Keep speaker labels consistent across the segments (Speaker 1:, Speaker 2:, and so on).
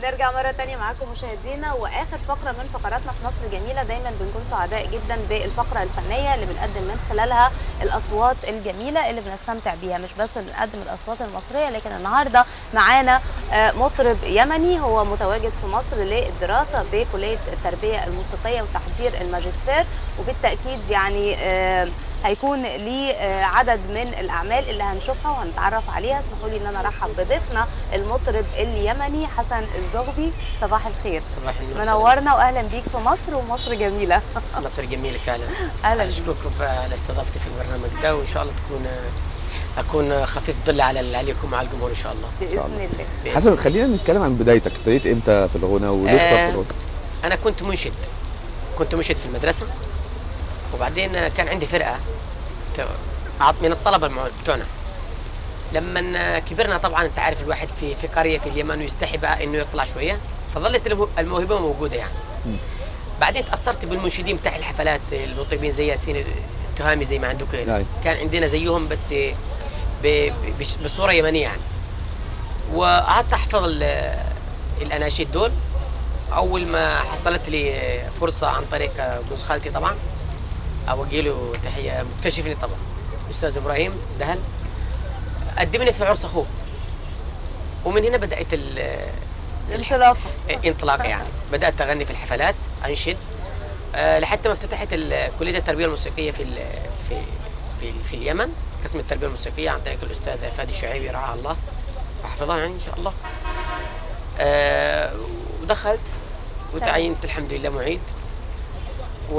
Speaker 1: نرجع مرة تانية معاكم مشاهدينا وآخر فقرة من فقراتنا في مصر جميلة دايما بنكون سعداء جدا بالفقرة الفنية اللي بنقدم من خلالها الأصوات الجميلة اللي بنستمتع بيها مش بس بنقدم الأصوات المصرية لكن النهاردة معانا آه، مطرب يمني هو متواجد في مصر للدراسة بكلية التربية الموسيقية وتحضير الماجستير وبالتأكيد يعني آه، هيكون ليه آه، عدد من الاعمال اللي هنشوفها وهنتعرف عليها اسمحوا لي ان انا ارحب بضيفنا المطرب اليمني حسن الزغبي صباح الخير
Speaker 2: صباح النور
Speaker 1: منورنا واهلا بيك في مصر ومصر جميله
Speaker 2: مصر جميلة فعلا
Speaker 1: اهلا بيك
Speaker 2: اشكركم على استضافتي في البرنامج ده وان شاء الله تكون اكون خفيف ظل على عليكم وعلى الجمهور ان شاء الله
Speaker 1: باذن الله
Speaker 2: بإذن
Speaker 3: حسن خلينا نتكلم عن بدايتك ابتديت امتى في الغنى وليه
Speaker 2: آه.
Speaker 3: اخترت الغنى
Speaker 2: انا كنت منشد كنت منشد في المدرسه وبعدين كان عندي فرقه ت- عط- من الطلبه المع- بتوعنا لما كبرنا طبعا انت عارف الواحد في في قريه في اليمن ويستحي بقى انه يطلع شويه فظلت المو- الموهبه موجوده يعني
Speaker 3: مم.
Speaker 2: بعدين تاثرت بالمنشدين بتاع الحفلات المطربين زي ياسين التهامي زي ما عندك هنا.
Speaker 3: أي.
Speaker 2: كان عندنا زيهم بس ب- ب- بش- بصوره يمنيه يعني وقعدت احفظ ال- الاناشيد دول اول ما حصلت لي فرصه عن طريق جوز خالتي طبعا اوجه له تحيه مكتشفني طبعا استاذ ابراهيم دهل قدمني في عرس اخوه ومن هنا بدات ال-
Speaker 1: الانطلاقه
Speaker 2: انطلاقه يعني بدات اغني في الحفلات انشد أه لحتى ما افتتحت ال- كليه التربيه الموسيقيه في ال- في في, في اليمن قسم التربيه الموسيقيه عن طريق الاستاذ فادي الشعيبي رعاه الله وحفظها يعني ان شاء الله أه ودخلت وتعينت الحمد لله معيد و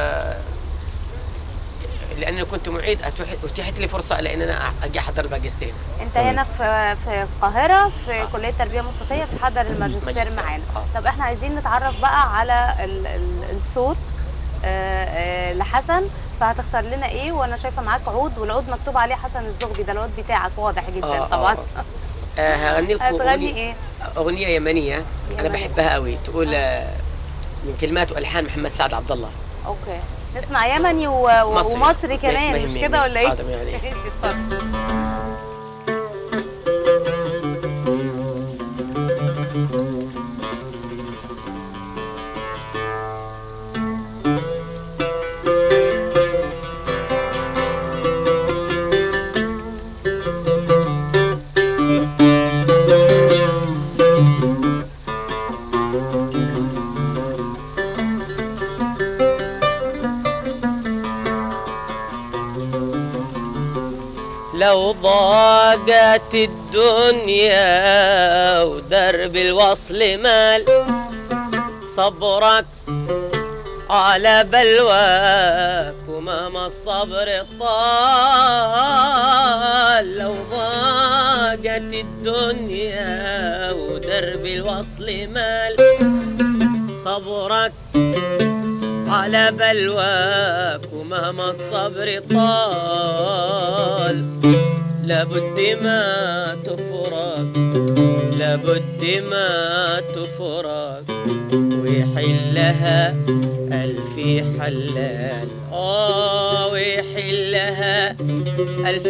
Speaker 2: لاني كنت معيد أتوح- اتيحت لي فرصه لان انا اجي احضر الماجستير
Speaker 1: انت
Speaker 3: تمام.
Speaker 1: هنا في في القاهره في
Speaker 2: آه.
Speaker 1: كليه تربيه موسيقيه بتحضر الماجستير
Speaker 2: ماجستير.
Speaker 1: معانا
Speaker 2: آه.
Speaker 1: طب احنا عايزين نتعرف بقى على ال ال الصوت آه، آه، لحسن فهتختار لنا ايه وانا شايفه معاك عود والعود مكتوب عليه حسن الزغبي ده العود بتاعك واضح جدا
Speaker 2: آه، آه،
Speaker 1: طبعا
Speaker 2: آه. آه، هغني لكم
Speaker 1: هتغني
Speaker 2: أغنية-
Speaker 1: ايه
Speaker 2: اغنيه يمنيه انا
Speaker 1: يمنية.
Speaker 2: بحبها قوي تقول آه، من كلمات والحان محمد سعد عبد الله
Speaker 1: اوكي نسمع يمني و... و-
Speaker 2: مصري.
Speaker 1: ومصري
Speaker 2: ما-
Speaker 1: كمان
Speaker 2: ما
Speaker 1: مش
Speaker 2: يهمني.
Speaker 1: كده ولا ايه؟
Speaker 2: حاضر يعني.
Speaker 1: ماشي اتفضل
Speaker 2: لو ضاقت الدنيا ودرب الوصل مال صبرك على بلواك ومهما الصبر طال لو ضاقت الدنيا ودرب الوصل مال صبرك على بلواك ومهما الصبر طال لابد ما تفرق لابد ما تفرق ويحلها ألف حلال آه ويحلها ألف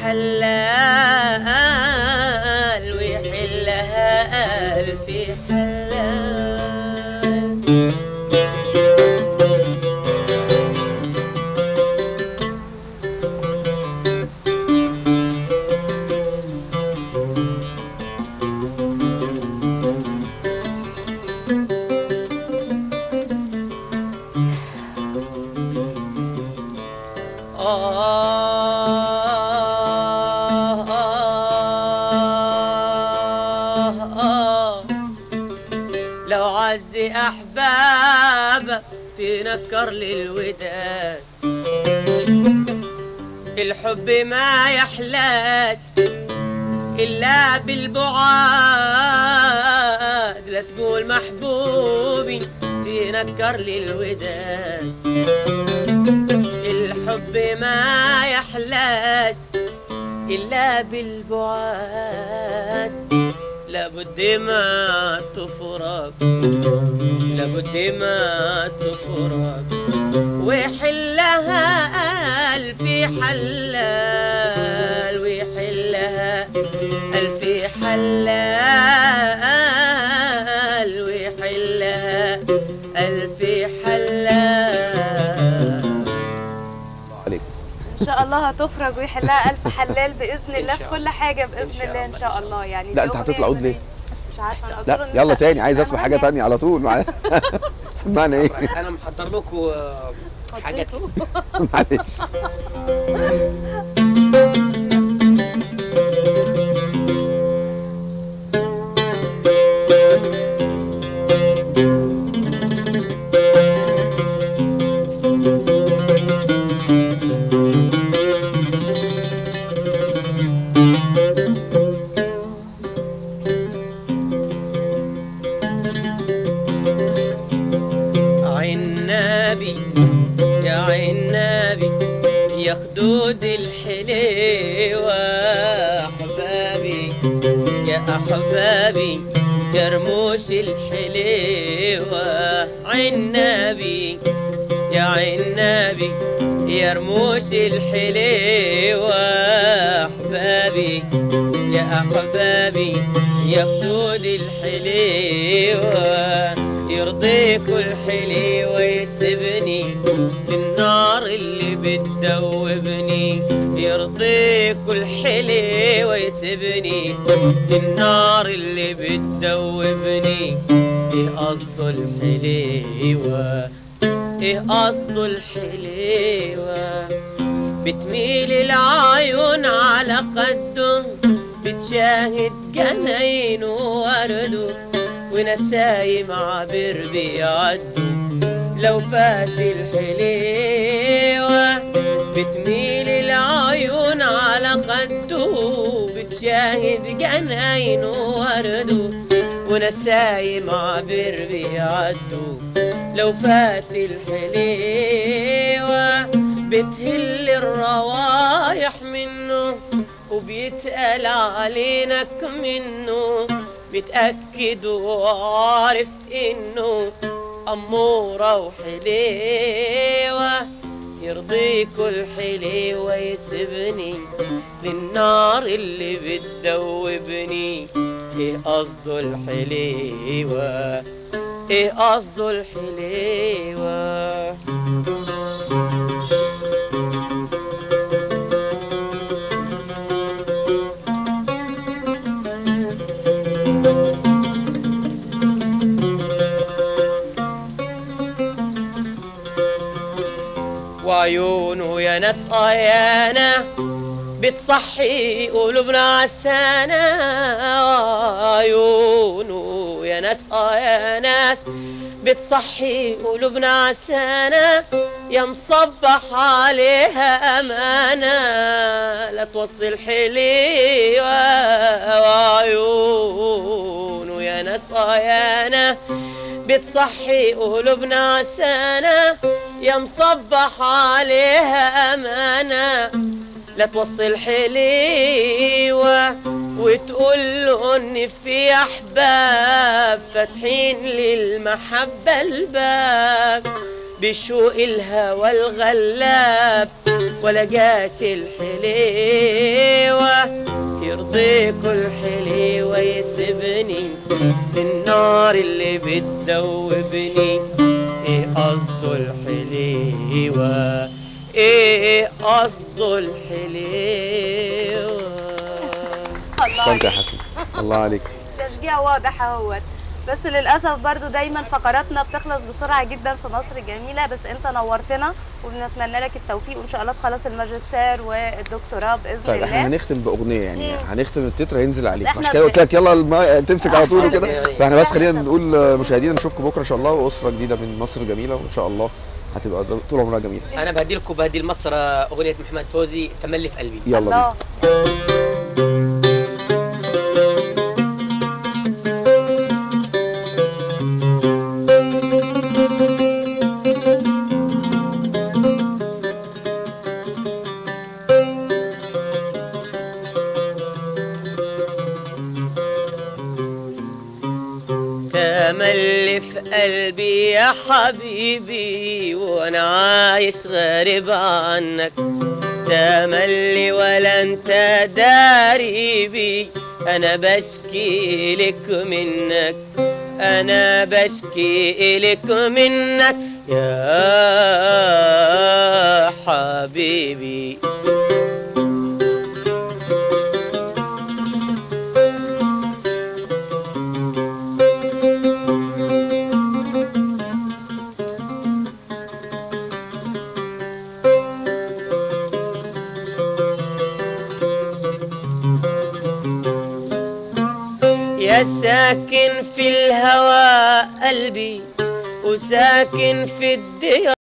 Speaker 2: حلال ويحلها ألف حلال آه آه آه لو عز أحبابك تنكر للوداد الحب ما يحلاش إلا بالبعاد لا تقول محبوبي تنكر للوداد الحب ما يحلاش إلا بالبعاد لابد ما تفرق لابد ما تفرق ويحلها ألف حلال ويحلها ألف حلال
Speaker 1: ان شاء الله هتفرج ويحلها الف حلال باذن
Speaker 2: إن
Speaker 1: الله في
Speaker 2: شاء
Speaker 1: كل
Speaker 2: الله.
Speaker 1: حاجه
Speaker 2: إن
Speaker 1: باذن
Speaker 2: شاء
Speaker 1: الله ان
Speaker 2: الله،
Speaker 1: شاء
Speaker 2: إن شاء
Speaker 1: الله يعني
Speaker 3: لا،
Speaker 1: دي
Speaker 3: أنت
Speaker 1: أغنية
Speaker 3: هتطلع عود ليه؟
Speaker 1: يمنية. مش عارفه انا قلت له
Speaker 3: لا
Speaker 1: إن
Speaker 3: يلا
Speaker 1: أنت-
Speaker 3: تاني عايز
Speaker 1: أنا
Speaker 3: اسمع حاجه
Speaker 1: هغني.
Speaker 3: تانية على طول معايا سمعنا ايه
Speaker 2: انا محضر لكم آه، حاجات
Speaker 3: معلش
Speaker 2: عنابي يا عنابي يا خدود الحليوة أحبابي يا أحبابي يا رموش الحليوة عنابي يا عنابي يا رموش الحليوة أحبابي يا أحبابي يا خدود الحليوة يرضيكوا الحليوة يسبني للنار اللي بتدوبني يرضيكوا الحليوة يسبني للنار اللي بتدوبني ايه قصده الحليوة ايه قصده الحليوة بتميل العيون على قده بتشاهد جناين وورده ونسايم عبر بيعدوا لو فات الحليوة بتميل العيون على قده بتشاهد جناين وورده ونسايم عبر بيعدوا لو فات الحليوة بتهل الروايح منه وبيتقال علينك منه بتأكد وعارف انه أمورة وحليوة يرضيكوا الحليوة يسبني للنار اللي بتدوبني ايه قصده الحليوة ايه قصده الحليوة وعيونه يا ناس آيانا بتصحي قلوبنا عسانة عيونه يا ناس آه يا ناس بتصحي قلوبنا عسانة يا مصبح عليها أمانة لا توصل حليوة وعيونه يا ناس آه يا ناس بتصحي قلوبنا عسانة يا مصبح عليها أمانة لا توصل حليوة وتقول له ان في احباب فاتحين للمحبة الباب بشوق الهوى الغلاب ولا جاش الحليوة يرضيكوا الحليوة يسبني للنار اللي بتدوبني ايه قصده الحليوة ايه قصده الحليوة
Speaker 1: الله
Speaker 3: احسنت يا
Speaker 1: عليك.
Speaker 3: حسن الله عليك
Speaker 1: تشجيع واضح اهوت بس للاسف برضو دايما فقراتنا بتخلص بسرعه جدا في مصر الجميله بس انت نورتنا وبنتمنى لك التوفيق وان شاء الله تخلص الماجستير والدكتوراه باذن
Speaker 3: طيب احنا
Speaker 1: الله
Speaker 3: هنختم باغنيه يعني
Speaker 1: مم.
Speaker 3: هنختم التتر هينزل عليك
Speaker 1: إحنا
Speaker 3: عشان كده قلت لك يلا الم... تمسك على طول
Speaker 1: أحسن.
Speaker 3: وكده فاحنا بس خلينا نقول مشاهدينا نشوفكم بكره ان شاء الله واسره جديده من مصر جميله وان شاء الله هتبقى طول عمرها جميله
Speaker 2: انا بهدي لكم بهدي لمصر اغنيه محمد فوزي تملي في قلبي
Speaker 3: يلا بينا
Speaker 1: الله
Speaker 2: تملي في قلبي يا حبيبي وانا عايش غريب عنك تملي ولا انت داري بي انا بشكي لك منك انا بشكي لك منك يا حبيبي يا ساكن في الهوى قلبي وساكن في الديار